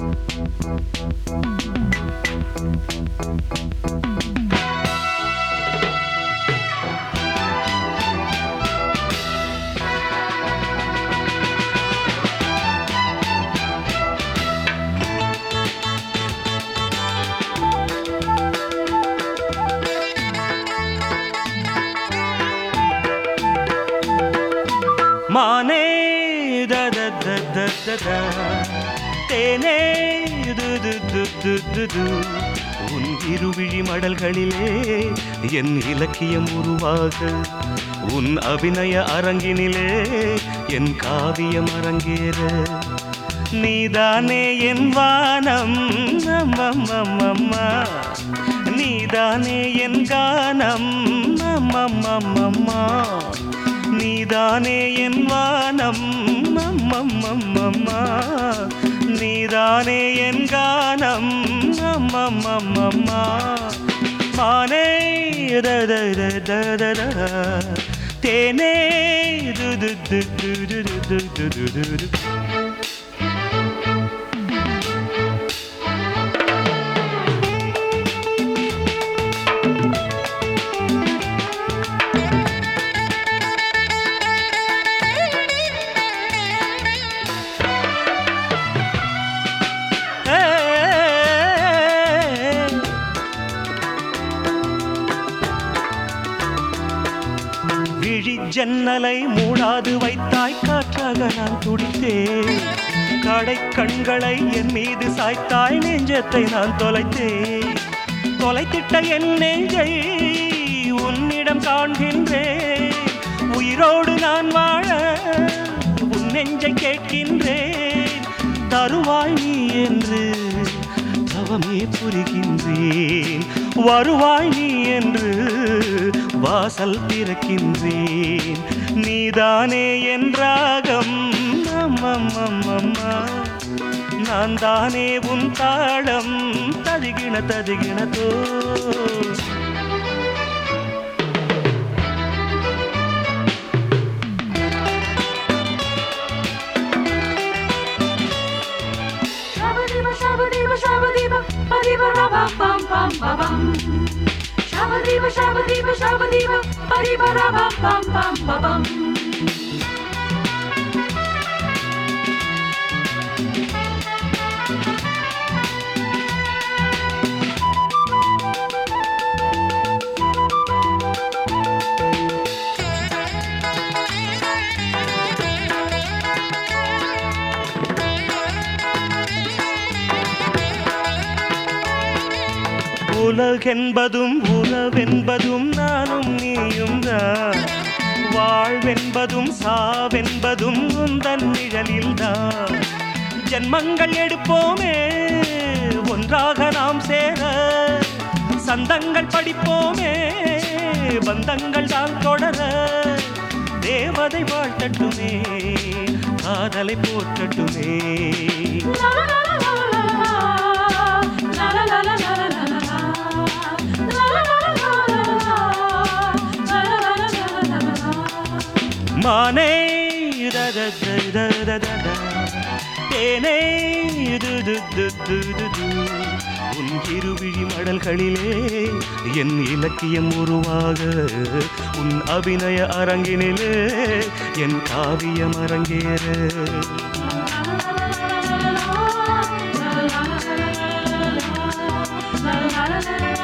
மானே த த த த த த. தேனே து து து து து து. உன் இருவிழி மடல்களிலே என் இலக்கியம் உருவாக உன் அபிநய அரங்கினிலே என் காவியம் அரங்கேற நீதானே என் வானம் அம்மம்மம்மம்மா நீதானே என் கானம் அம்மம்மம்மம்மா நீதானே என் வானம் அம்மம்மம்மம்மா நீதானே என் கானம் அம்மம்மம்மம்மா மானே த த த த த த. தேனே து து து து து து து து து து. ஏ விழி ஜன்னலை மூடாது வைத்தாய் காற்றாக நான் துடித்தேன் கடை கண்களை என் மீது சாய்த்தாய் நெஞ்சத்தை நான் தொலைத்தேன் தொலைத்திட்ட என் நெஞ்சை உன்னிடம் காண்கின்றேன் உயிரோடு நான் வாழ உன் நெஞ்சை கேட்கின்றேன் தருவாய் நீ என்று தவமே புரிகின்றேன் வருவாய் நீ என்று வாசல் திறக்கின்றேன் நீதானே என் ராகம் அம்மம்மம்மம்மா நான் தானே உன் தாளம் ததிகின ததிகினதோ Shabba-dibba, shabba-dibba, shabba-dibba, ba-dibba, ra-bam, bam, bam, ba-bam. Shabba-dibba, shabba-dibba, shabba-dibba, ba-dibba, ra-bam, bam, bam, ba-bam. உலகென்பதும் உறவென்பதும் நானும் நீயும் தான் வாழ்வென்பதும் சாவென்பதும் உந்தன் நிழலில்தான் ஜென்மங்கள் எடுப்போமே ஒன்றாக நாம் சேர சந்தங்கள் படிப்போமே பந்தங்கள் தான் தொடர தேவதை வாழ்த்தட்டுமே காதலை போற்றட்டுமே La la la la la la la. La la la la la la la la la. La la la la la la la la. La la la la la la la la. மானே த த த த த த த. தேனே து து து து து து. உன் இருவிழி மடல்களிலே என் இலக்கியம் உருவாக உன் அபிநய அரங்கினிலே என் காவியம் அரங்கேற La la la la la la la. La la la la la la la la. La la la la la la